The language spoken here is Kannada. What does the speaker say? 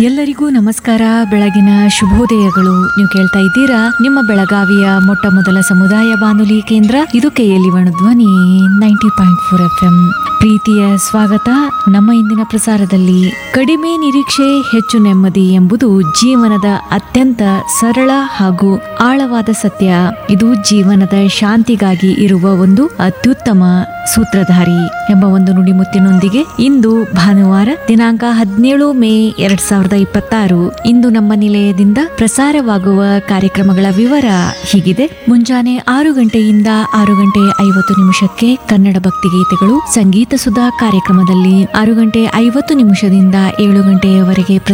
ಎಲ್ಲರಿಗೂ ನಮಸ್ಕಾರ ಬೆಳಗಿನ ಶುಭೋದಯಗಳು ನೀವು ಕೇಳ್ತಾ ಇದ್ದೀರಾ ನಿಮ್ಮ ಬೆಳಗಾವಿಯ ಮೊಟ್ಟ ಮೊದಲ ಸಮುದಾಯ ಬಾನುಲಿ ಕೇಂದ್ರ ಇದು ಕೆಎಲ್ಇ ಧ್ವನಿ ninety point four F M ಪ್ರೀತಿಯ ಸ್ವಾಗತ ನಮ್ಮ ಇಂದಿನ ಪ್ರಸಾರದಲ್ಲಿ ಕಡಿಮೆ ನಿರೀಕ್ಷೆ ಹೆಚ್ಚು ನೆಮ್ಮದಿ ಎಂಬುದು ಜೀವನದ ಅತ್ಯಂತ ಸರಳ ಹಾಗೂ ಆಳವಾದ ಸತ್ಯ ಇದು ಜೀವನದ ಶಾಂತಿಗಾಗಿ ಇರುವ ಒಂದು ಅತ್ಯುತ್ತಮ ಸೂತ್ರಧಾರಿ ಎಂಬ ಒಂದು ನುಡಿಮುತ್ತಿನೊಂದಿಗೆ ಇಂದು ಭಾನುವಾರ ದಿನಾಂಕ ಹದಿನೇಳು ಮೇ ಎರಡ್ ಸಾವಿರದ ಇಪ್ಪತ್ತಾರು ಇಂದು ನಮ್ಮ ನಿಲಯದಿಂದ ಪ್ರಸಾರವಾಗುವ ಕಾರ್ಯಕ್ರಮಗಳ ವಿವರ ಹೀಗಿದೆ ಮುಂಜಾನೆ ಆರು ಗಂಟೆಯಿಂದ ಆರು ಗಂಟೆ ಐವತ್ತು ನಿಮಿಷಕ್ಕೆ ಕನ್ನಡ ಭಕ್ತಿಗೀತೆಗಳು ಸಂಗೀತ ಸುಧಾ ಕಾರ್ಯಕ್ರಮದಲ್ಲಿ ಆರು ಗಂಟೆ ಐವತ್ತು ನಿಮಿಷದಿಂದ ಏಳು ಗಂಟೆಯವರೆಗೆ